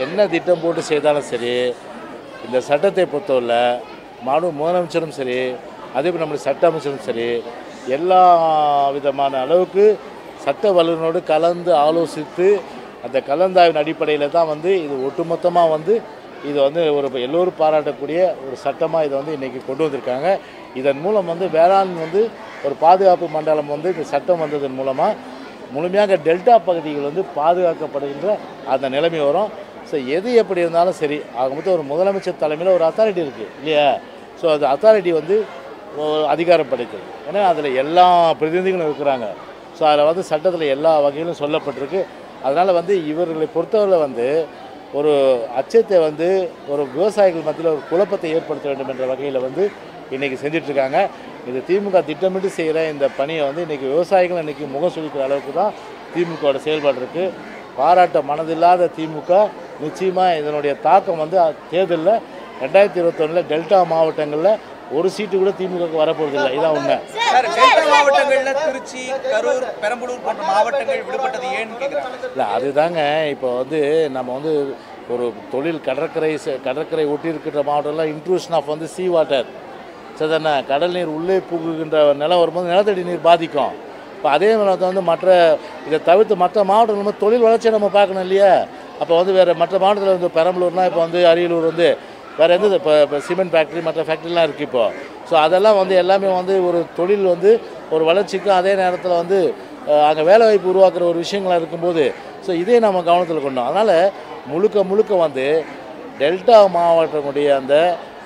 என்ன திட்டம் போட்டு செய்தாலும் சரி இந்த சட்டத்தை பொறுத்தவரை மாணவ முதலமைச்சரும் சரி அதே போல் நம்முடைய சட்ட அமைச்சரும் சரி எல்லா விதமான அளவுக்கு சட்ட வல்லுநரோடு கலந்து ஆலோசித்து அந்த கலந்தாய்வின் அடிப்படையில் தான் வந்து இது ஒட்டுமொத்தமாக வந்து இது வந்து ஒரு எல்லோரும் பாராட்டக்கூடிய ஒரு சட்டமாக இதை வந்து இன்றைக்கி கொண்டு வந்திருக்காங்க இதன் மூலம் வந்து வேளாண் வந்து ஒரு பாதுகாப்பு மண்டலம் வந்து இந்த சட்டம் வந்ததன் மூலமாக முழுமையாக டெல்டா பகுதிகள் வந்து பாதுகாக்கப்படுகின்ற அந்த நிலைமை வரும் ஸோ எது எப்படி இருந்தாலும் சரி ஆக மொத்தம் ஒரு முதலமைச்சர் தலைமையில் ஒரு அத்தாரிட்டி இருக்குது இல்லையா ஸோ அந்த அத்தாரிட்டி வந்து ஒரு அதிகாரம் படைத்தது ஏன்னா அதில் எல்லா பிரதிநிதிகளும் இருக்கிறாங்க ஸோ அதில் வந்து சட்டத்தில் எல்லா வகையிலும் சொல்லப்பட்டிருக்கு அதனால் வந்து இவர்களை பொறுத்தவரை வந்து ஒரு அச்சத்தை வந்து ஒரு விவசாயிகள் மத்தியில் ஒரு குழப்பத்தை ஏற்படுத்த வேண்டும் என்ற வகையில் வந்து இன்றைக்கி செஞ்சிட்ருக்காங்க இது திமுக திட்டமிட்டு செய்கிற இந்த பணியை வந்து இன்றைக்கி விவசாயிகள் இன்றைக்கி முகம் சுழிக்கிற அளவுக்கு தான் திமுகவோட செயல்பாடு இருக்குது பாராட்ட மனதில்லாத திமுக நிச்சயமாக இதனுடைய தாக்கம் வந்து தேர்தலில் ரெண்டாயிரத்தி இருபத்தொன்னில் டெல்டா மாவட்டங்களில் ஒரு சீட்டு கூட திமுகவுக்கு வரப்போகிறதில்லை இதான் உண்மை சார் டெல்டா மாவட்டங்கள்ல திருச்சி கரூர் பெரம்பலூர் போன்ற மாவட்டங்கள் விடுபட்டது ஏன்னு கேக்குறாங்க இல்லை அதுதாங்க இப்போ வந்து நம்ம வந்து ஒரு தொழில் கடற்கரை ச- கடற்கரை ஒட்டி இருக்கின்ற மாவட்டம்லாம் இன்ட்ரூஷன் ஆஃப் வந்து சீ வாட்டர் சரிதானே கடல் நீர் உள்ளே புகுகின்ற நிலம் வரும்போது நிலத்தடி நீர் பாதிக்கும் இப்போ அதே நிலத்தை வந்து மற்ற இதை தவிர்த்து மற்ற மாவட்டங்கள் நம்ம தொழில் வளர்ச்சியை நம்ம பார்க்கணும் இல்லையா அப்போ வந்து வேறு மற்ற மாவட்டத்தில் வந்து பெரம்பலூர்னா இப்போ வந்து அரியலூர் வந்து வேறு எந்த இப்போ இப்போ சிமெண்ட் ஃபேக்ட்ரி மற்ற ஃபேக்ட்ரிலாம் இருக்குது இப்போ ஸோ அதெல்லாம் வந்து எல்லாமே வந்து ஒரு தொழில் வந்து ஒரு வளர்ச்சிக்கும் அதே நேரத்தில் வந்து அங்கே வேலைவாய்ப்பு உருவாக்குற ஒரு விஷயங்களாக இருக்கும்போது ஸோ இதே நம்ம கவனத்தில் கொண்டோம் அதனால் முழுக்க முழுக்க வந்து டெல்டா மாவட்டங்களுடைய அந்த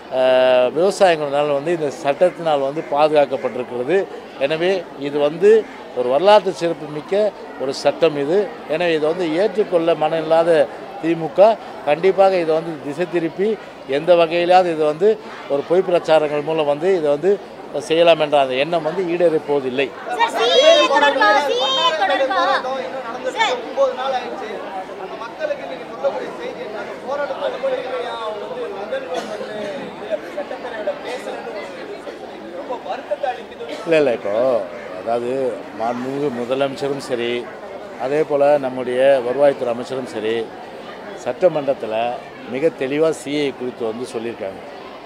அஹ், விவசாயிகளினால் வந்து இந்த சட்டத்தினால் வந்து பாதுகாக்கப்பட்டிருக்கிறது எனவே இது வந்து ஒரு வரலாற்று சிறப்பு மிக்க ஒரு சட்டம் இது எனவே இதை வந்து ஏற்றுக்கொள்ள மனம் இல்லாத திமுக கண்டிப்பாக இதை வந்து திசை திருப்பி எந்த வகையிலாவது இது வந்து ஒரு பொய் பிரச்சாரங்கள் மூலம் வந்து இதை வந்து செய்யலாம் என்ற அந்த எண்ணம் வந்து ஈடேறப் போவதில்லை சார் சிஏ தொடர்பா சிஏ தொடர்பா சார் ஒன்பது நாள் ஆயிடுச்சு அந்த மக்களுக்கு நீங்க சொல்லக்கூடிய செய்தி என்ன அந்த போராட்டத்தை போயிருக்கையா வந்து முதல்வர் வந்து இதுல சட்டப்பேரவையில பேசலன்னு ஒரு இது சொல்றீங்க. ரொம்ப வருத்தத்தை அளிக்குது இல்லை இல்லை இப்போ அதாவது மாண்புமிகு முதலமைச்சரும் சரி அதே போல் நம்முடைய வருவாய்த்துறை அமைச்சரும் சரி சட்டமன்றத்தில் மிக தெளிவாக சிஏ குறித்து வந்து சொல்லியிருக்காங்க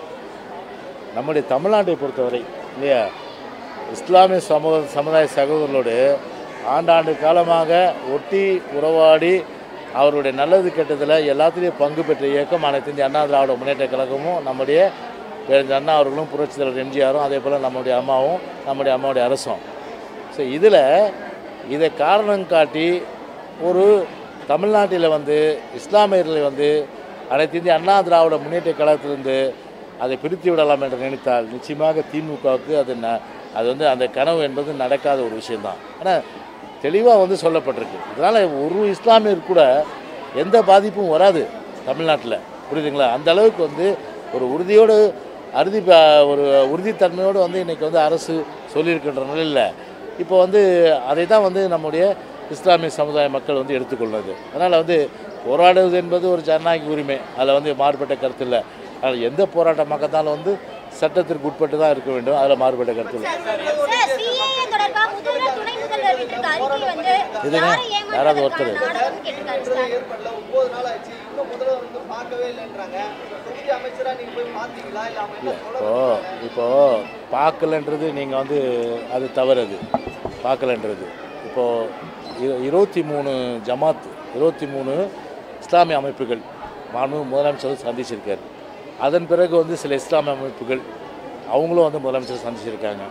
நம்முடைய தமிழ்நாட்டை பொறுத்தவரை இல்லையா இஸ்லாமிய சமூக சமுதாய சகோதரர்களோடு ஆண்டாண்டு காலமாக ஒட்டி உறவாடி அவருடைய நல்லது கெட்டதில் எல்லாத்துலேயும் பங்கு பெற்ற இயக்கம் அனைத்து இந்திய அண்ணா திராவிட முன்னேற்ற கழகமும் நம்முடைய பேரறிஞர் அண்ணா அவர்களும் புரட்சித் தலைவர் எம்ஜிஆரும் அதே போல் நம்முடைய அம்மாவும் நம்முடைய அம்மாவுடைய அரசும் ஸோ இதில் இதை காரணம் காட்டி ஒரு தமிழ்நாட்டில் வந்து இஸ்லாமியர்களை வந்து அனைத்து இந்திய அண்ணா திராவிட முன்னேற்ற கழகத்திலிருந்து அதை பிரித்து விடலாம் என்று நினைத்தால் நிச்சயமாக திமுகவுக்கு அது ந அது வந்து அந்த கனவு என்பது நடக்காத ஒரு விஷயம்தான் ஆனால் தெளிவாக வந்து சொல்லப்பட்டிருக்கு இதனால் ஒரு இஸ்லாமியர் கூட எந்த பாதிப்பும் வராது தமிழ்நாட்டில் புரியுதுங்களா அந்த அளவுக்கு வந்து ஒரு உறுதியோடு அறுதி ப- ஒரு உறுதித்தன்மையோடு வந்து இன்றைக்கி வந்து அரசு சொல்லியிருக்கின்ற நிலையில் இப்போ வந்து அதை தான் வந்து நம்முடைய இஸ்லாமிய சமுதாய மக்கள் வந்து எடுத்துக்கொள்வது அதனால் வந்து போராடுவது என்பது ஒரு ஜனநாயக உரிமை அதில் வந்து மாறுபட்ட கருத்து இல்லை அதனால் எந்த போராட்டமாக இருந்தாலும் வந்து சட்டத்திற்கு உட்பட்டு தான் இருக்க வேண்டும் அதில் மாறுபட்ட கருத்து இல்லை சார் சிஏ தொடர்பா முதல்வர் துணை முதல்வர் விட்டிருக்க அறிக்கை வந்து இதுங்க, யாரை யாராவது ஒருத்தர். ஏமாற்றுவதற்கான நாடகம் கேட்டிருக்காரு ஸ்டாலின். ஏற்படல ஒன்பது நாள் ஆச்சு இன்னும் முதல்வர் வந்து பார்க்கவே இல்லைன்றாங்க தொகுதி அமைச்சரா நீங்க போய் பார்த்தீங்களா இல்ல அவங்க என்ன சொல்ல இப்போது இப்போது பார்க்கலன்றது நீங்கள் வந்து அது தவறது பார்க்கலன்றது இப்போது இருபத்தி மூணு ஜமாத் இருபத்தி மூணு இஸ்லாமிய அமைப்புகள் மாண்பு முதலமைச்சர் சந்திச்சிருக்காரு அதன் பிறகு வந்து சில இஸ்லாமிய அமைப்புகள் அவங்களும் வந்து முதலமைச்சர் சந்திச்சிருக்காங்க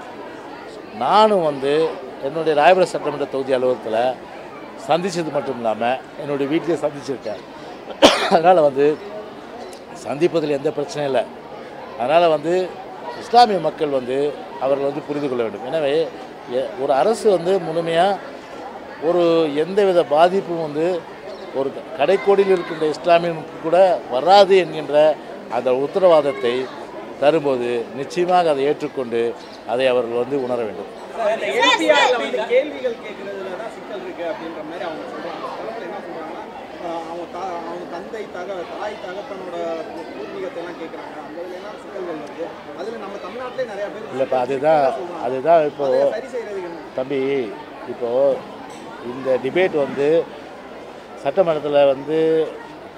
நானும் வந்து என்னுடைய ராயபுரம் சட்டமன்ற தொகுதி அலுவலகத்தில் சந்தித்தது மட்டும் இல்லாமல் என்னுடைய வீட்டிலே சந்திச்சிருக்கேன் அதனால் வந்து சந்திப்பதில் எந்த பிரச்சனையும் இல்லை அதனால் வந்து இஸ்லாமிய மக்கள் வந்து அவர்கள் வந்து புரிந்து கொள்ள வேண்டும் எனவே எ- ஒரு அரசு வந்து முழுமையாக ஒரு எந்தவித பாதிப்பும் வந்து ஒரு கடைக்கோடியில் இருக்கின்ற இஸ்லாமியனுக்கு கூட வராது என்கின்ற அந்த உத்தரவாதத்தை தரும்போது நிச்சயமாக அதை ஏற்றுக்கொண்டு அதை அவர்கள் வந்து உணர வேண்டும் இந்த எம்பிஆர்ல வந்து கேள்விகள் கேட்கறதுல தான் சிக்கல் இருக்கு அப்படின்ற மாதிரி அவங்க சொல்றாங்க தரப்புல என்ன சொல்றாங்கன்னா ஆஹ் அவங்க தா- அவங்க தந்தை தக தாய் தகப்பனோட பூர்வீகத்தை எல்லாம் கேட்கறாங்க அந்த இதுல எல்லாம் சிக்கல்கள் இருக்கு அதுல நம்ம தமிழ்நாட்டிலே நிறைய பேர் இல்லைப்பா அதுதான் அதுதான் இப்போது அதை சரி செய்யறதுக்கு என்ன? தம்பி இப்போது இந்த டிபேட் வந்து சட்டமன்றத்தில் வந்து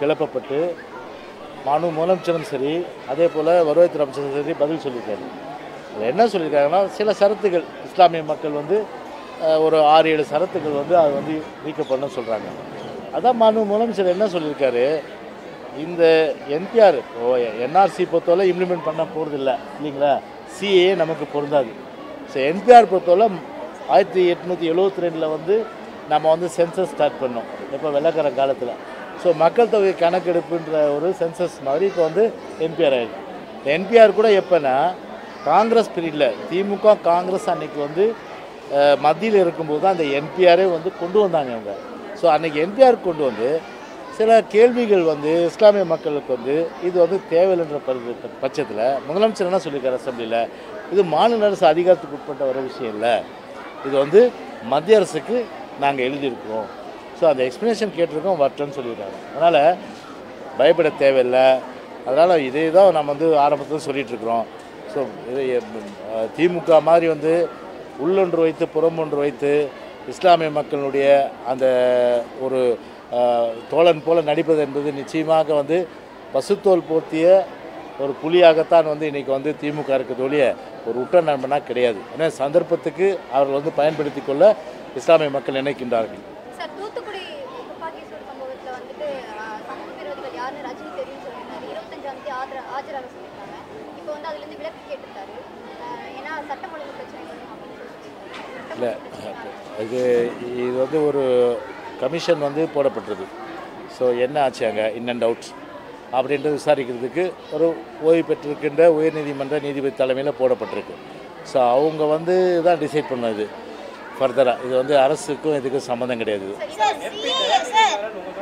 கிளப்பப்பட்டு மாண்பு முதலமைச்சரும் சரி அதே போல் வருவாய்த்துறை அமைச்சரும் சரி பதில் சொல்லியிருக்காரு அதில் என்ன சொல்லியிருக்காங்கன்னா சில சரத்துகள் இஸ்லாமிய மக்கள் வந்து அஹ், ஒரு ஆறு ஏழு சரத்துகள் வந்து அது வந்து நீக்கப்படணும்னு சொல்கிறாங்க அதான் மாண்பு முதலமைச்சர் என்ன சொல்லியிருக்காரு இந்த என்பிஆர் என்ஆர்சி பொறுத்தவரை இம்ப்ளிமெண்ட் பண்ண போகிறது இல்லை இல்லைங்களா சிஏ நமக்கு பொருந்தாது ஸோ என்பிஆர் பொறுத்தவரை ஆயிரத்தி எட்நூற்றி எழுபத்தி ரெண்டில் வந்து நம்ம வந்து சென்சஸ் ஸ்டார்ட் பண்ணோம் இப்போ வெள்ளக்கார காலத்தில் ஸோ மக்கள் தொகை கணக்கெடுப்புன்ற ஒரு சென்சஸ் மாதிரி இப்போ வந்து என்பிஆர் ஆயிடுது இந்த என்பிஆர் கூட எப்போனா காங்கிரஸ் பீரியடில் திமுக காங்கிரஸ் அன்னைக்கு வந்து மத்தியில் இருக்கும்போது தான் அந்த என்பிஆரே வந்து கொண்டு வந்தாங்க அவங்க ஸோ அன்னைக்கு என்பிஆர் கொண்டு வந்து சில கேள்விகள் வந்து இஸ்லாமிய மக்களுக்கு வந்து இது வந்து தேவையில்லைன்ற பரு- பட்சத்தில் முதலமைச்சர் என்ன சொல்லியிருக்காரு அசம்பிளியில் இது மாநில அரசு அதிகாரத்துக்கு உட்பட்ட ஒரு விஷயம் இல்லை இது வந்து மத்திய அரசுக்கு நாங்கள் எழுதியிருக்கிறோம் ஸோ அந்த எக்ஸ்ப்ளனேஷன் கேட்டிருக்கோம் வரட்டும்னு சொல்லியிருக்காங்க அதனால் பயப்பட தேவையில்லை அதனால் இதே தான் நம்ம வந்து ஆரம்பத்தில் சொல்லிட்டு இருக்கிறோம் ஸோ இது அஹ், திமுக மாதிரி வந்து உள்ளொன்று வைத்து புறமொன்று வைத்து இஸ்லாமிய மக்களுடைய அந்த ஒரு அஹ், தோழன் போல நடிப்பது என்பது நிச்சயமாக வந்து பசுத்தோல் போர்த்திய ஒரு புலியாகத்தான் வந்து இன்றைக்கி வந்து திமுக இருக்குது ஒழிய ஒரு உற்ற நண்பனா கிடையாது ஏன்னா சந்தர்ப்பத்துக்கு அவர்கள் வந்து பயன்படுத்தி கொள்ள இஸ்லாமிய மக்கள் நினைக்கின்றார்கள் சார் தூத்துக்குடி துப்பாக்கி சூடு சம்பவத்தில் வந்துட்டு ஆஹ், சமூக விரோதிகள் யாருன்னு ரஜினி தெரியும்னு சொல்லியிருந்தாரு இருபத்தஞ்சாம் தேதி ஆஜர ஆஜராக சொல்லியிருக்காங்க இப்போ வந்து அதுலேருந்து விலக்கு கேட்டிருக்காரு ஆஹ், ஏன்னா சட்டம் ஒழுங்கு பிரச்சனை வரும் அப்படின்னு சொல்லி இல்லை இது இது வந்து ஒரு கமிஷன் வந்து போடப்பட்டது ஸோ என்ன ஆச்சு அங்கே இன் அண்ட் அவுட் அப்படின்றது விசாரிக்கிறதுக்கு ஒரு ஓய்வு பெற்றிருக்கின்ற உயர்நீதிமன்ற நீதிபதி தலைமையில் போடப்பட்டிருக்கு ஸோ அவங்க வந்து தான் டிசைட் பண்ணது ஃபர்தராக இது வந்து அரசுக்கும் இதுக்கும் சம்மந்தம் கிடையாது இது. சார் CA சார்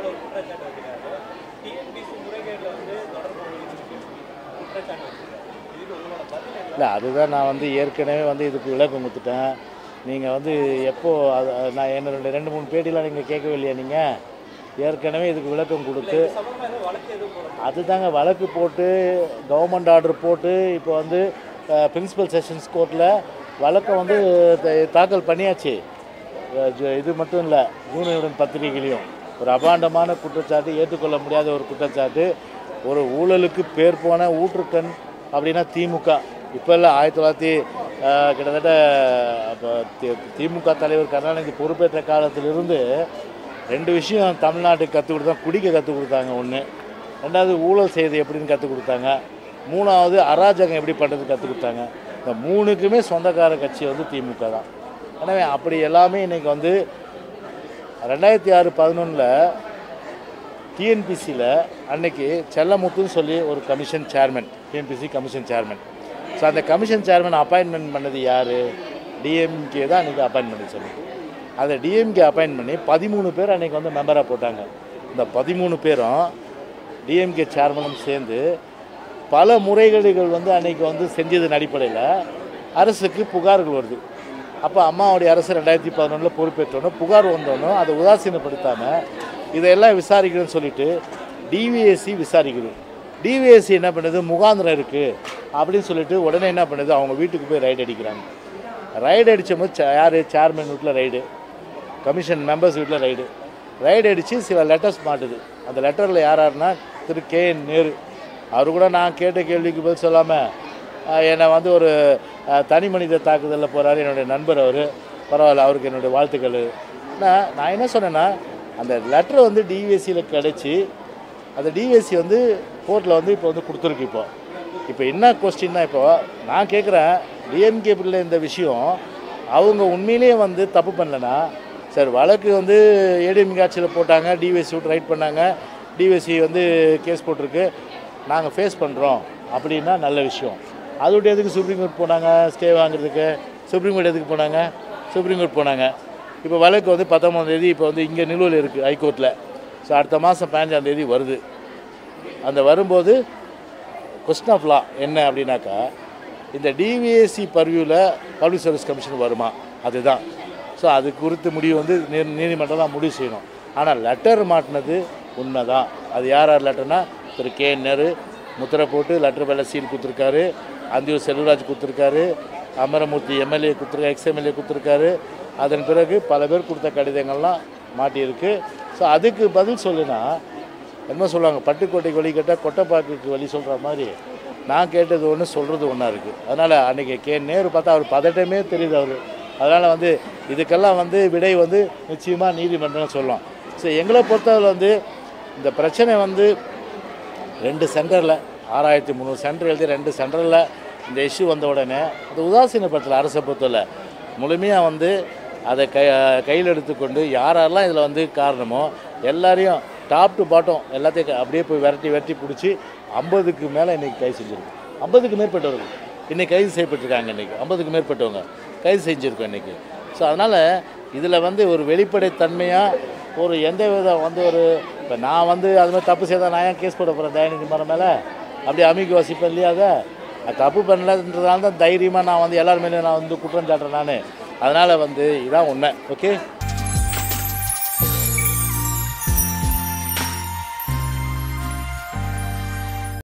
இல்லை அதுதான் நான் வந்து ஏற்கனவே வந்து இதுக்கு விளக்கம் கொடுத்துட்டேன் நீங்கள் வந்து எப்போ அது அது நான் என்ன ரெண்டு ரெண்டு மூணு பேட்டிலாம் நீங்கள் கேட்கவே இல்லையா நீங்கள் ஏற்கனவே இதுக்கு விளக்கம் கொடுத்து அதுதாங்க வழக்கு போட்டு கவர்மெண்ட் ஆர்டர் போட்டு இப்போ வந்து பிரின்சிபல் செஷன்ஸ் கோர்ட்டில் வழக்கை வந்து த- தாக்கல் பண்ணியாச்சு அஹ் ஜ- இது மட்டும் இல்லை யூனியன் பத்திரிகையிலையும் ஒரு அபாண்டமான குற்றச்சாட்டு ஏற்றுக்கொள்ள முடியாத ஒரு குற்றச்சாட்டு ஒரு ஊழலுக்கு பேர் போன ஊற்றுக்கண் அப்படின்னா திமுக இப்போ இல்லை ஆயிரத்தி தொள்ளாயிரத்தி அஹ், கிட்டத்தட்ட அப்போ தி- திமுக தலைவர் கருணாநிதி பொறுப்பேற்ற காலத்திலிருந்து ரெண்டு விஷயம் தமிழ்நாட்டுக்கு கற்றுக் கொடுத்தாங்க குடிக்க கற்றுக் கொடுத்தாங்க ஒன்று ரெண்டாவது ஊழல் செய்வது எப்படின்னு கற்றுக் கொடுத்தாங்க மூணாவது அராஜகம் எப்படி பண்ணுறது கற்றுக் கொடுத்தாங்க இந்த மூணுக்குமே சொந்தக்கார கட்சி வந்து திமுக தான் எனவே அப்படி எல்லாமே இன்றைக்கி வந்து ரெண்டாயிரத்தி ஆறு பதினொன்றில் டிஎன்பிசியில் அன்னைக்கு செல்லமுத்துன்னு சொல்லி ஒரு commission chairman TNPSC commission chairman so அந்த கமிஷன் சேர்மன் அப்பாயின்மெண்ட் பண்ணது யார் டிஎம்கே தான் அன்றைக்கி அப்பாயின்ட் பண்ணி சொல்லி அதை டிஎம்கே அப்பாயின்ட் பண்ணி பதிமூணு பேர் அன்றைக்கி வந்து மெம்பராக போட்டாங்க இந்த பதிமூணு பேரும் டிஎம்கே சேர்மனும் சேர்ந்து பல முறைகேடுகள் வந்து அன்னைக்கு வந்து செஞ்சதன் அடிப்படையில் அரசுக்கு புகார்கள் வருது அப்போ அம்மாவுடைய அரசு ரெண்டாயிரத்தி பதினொன்றில் பொறுப்பேற்றோன்னு புகார் வந்தோன்னும் அதை உதாசீனப்படுத்தாமல் இதையெல்லாம் விசாரிக்கணும்னு சொல்லிட்டு டிவிஎஸ்சி விசாரிக்குது டிவிஎஸ்சி என்ன பண்ணுது முகாந்திரம் இருக்குது அப்படின்னு சொல்லிட்டு உடனே என்ன பண்ணுது அவங்க வீட்டுக்கு போய் ரைடு அடிக்கிறாங்க ரைடு அடித்தபோது யார் சேர்மன் வீட்டில் ரைடு கமிஷன் மெம்பர்ஸ் வீட்டில் ரைடு ரைடு அடித்து சில லெட்டர்ஸ் மாட்டுது அந்த லெட்டரில் யார் யாருன்னா திரு கே என் நேரு அவர் கூட நான் கேட்ட கேள்விக்கு பதில் சொல்லாமல் என்னை வந்து ஒரு அஹ், தனி மனித தாக்குதலில் போகிறாரு என்னுடைய நண்பர் அவர் பரவாயில்ல அவருக்கு என்னுடைய வாழ்த்துக்கள் நான் நான் என்ன சொன்னேன்னா அந்த லெட்டர் வந்து டிவிஎஸ்சியில் கிடச்சி அந்த டிவிஎஸ்சி வந்து கோர்ட்டில் வந்து இப்போ வந்து கொடுத்துருக்கு இப்போ இப்போ என்ன கொஸ்டின்னா இப்போ நான் கேட்குறேன் டிஎம்கே பிள்ளை இந்த விஷயம் அவங்க உண்மையிலேயே வந்து தப்பு பண்ணலனா சார் வழக்கு வந்து ஏடிஎம்கே ஆட்சியில் போட்டாங்க டிவிஎஸ்சி விட்டு ரைட் பண்ணாங்க டிவிஎஸ்சி வந்து கேஸ் போட்டிருக்கு நாங்கள் ஃபேஸ் பண்ணுறோம் அப்படின்னா நல்ல விஷயம் அது விட்டு எதுக்கு சுப்ரீம் கோர்ட் போனாங்க ஸ்டே வாங்குறதுக்கு சுப்ரீம் கோர்ட் எதுக்கு போனாங்க சுப்ரீம் கோர்ட் போனாங்க இப்போ வழக்கு வந்து பத்தொம்பதாம் தேதி இப்போ வந்து இங்கே நிலுவையில் இருக்குது ஹைகோர்ட்டில் ஸோ அடுத்த மாதம் பதினஞ்சாம் தேதி வருது அந்த வரும்போது கொஸ்டின் ஆஃப் லா என்ன அப்படின்னாக்கா இந்த டிவிஎஸ்சி பர்வியூவில் பப்ளிக் சர்வீஸ் கமிஷன் வருமா அதுதான் ஸோ அது குறித்து முடிவு வந்து நீ- நீதிமன்றம் தான் முடிவு செய்யணும் ஆனால் லெட்டர் மாட்டினது உண்மை தான் அது யார் யார் லெட்டர்னா திரு கே நேரு முத்திரை போட்டு லெட்டர் மேலே சீல் கொடுத்துருக்காரு அந்தியூர் செல்வராஜ் கொடுத்துருக்காரு அமரமூர்த்தி எம்எல்ஏ கொடுத்துருக்காரு எக்ஸ் எம்எல்ஏ கொடுத்துருக்காரு அதன் பிறகு பல பேர் கொடுத்த கடிதங்கள்லாம் மாட்டியிருக்கு ஸோ அதுக்கு பதில் சொல்லுனா என்ன சொல்லுவாங்க பட்டுக்கோட்டைக்கு வழி கேட்டால் கொட்டைப்பாக்குக்கு வழி சொல்கிற மாதிரி நான் கேட்டது ஒன்று சொல்கிறது ஒன்றா இருக்குது அதனால் அன்றைக்கி கே நேரு பார்த்தா அவர் பதட்டமே தெரியுது அவர் அதனால் வந்து இதுக்கெல்லாம் வந்து விடை வந்து நிச்சயமாக நீதிமன்றம் சொல்லலாம் ஸோ எங்களை பொறுத்தவரை வந்து இந்த பிரச்சனை வந்து ரெண்டு சென்டரில் ஆறாயிரத்தி முந்நூறு சென்டர் எழுதி ரெண்டு சென்டரில் இந்த இஷ்யூ வந்த உடனே அது உதாசீனப்படுத்தல அரசை பொறுத்தவரை முழுமையாக வந்து அதை கை கையில் எடுத்துக்கொண்டு யார் யாரெல்லாம் இதில் வந்து காரணமோ எல்லாரையும் டாப் டு பாட்டம் எல்லாத்தையும் க- அப்படியே போய் விரட்டி விரட்டி பிடிச்சி ஐம்பதுக்கு மேலே இன்றைக்கி கைது செஞ்சுருக்கோம் ஐம்பதுக்கு மேற்பட்டவர்கள் இன்றைக்கி கைது செய்யப்பட்டிருக்காங்க இன்றைக்கி ஐம்பதுக்கு மேற்பட்டவங்க கைது செஞ்சுருக்கோம் இன்றைக்கி ஸோ அதனால் இதில் வந்து ஒரு வெளிப்படைத்தன்மையாக ஒரு எந்த வித வந்து ஒரு இப்போ நான் வந்து அது மாதிரி தப்பு செய்தால் நான் ஏன் கேஸ் போட போகிறேன் தயநிதி மரம் மேலே அப்படி அமைக்கு வசிப்பேன் இல்லையா அதை அது தப்பு பண்ணலன்றதால தான் தைரியமாக நான் வந்து எல்லார் மேலேயும் நான் வந்து குற்றம் சாட்டுறேன் நான் அதனால் வந்து இதான் உண்மை ஓகே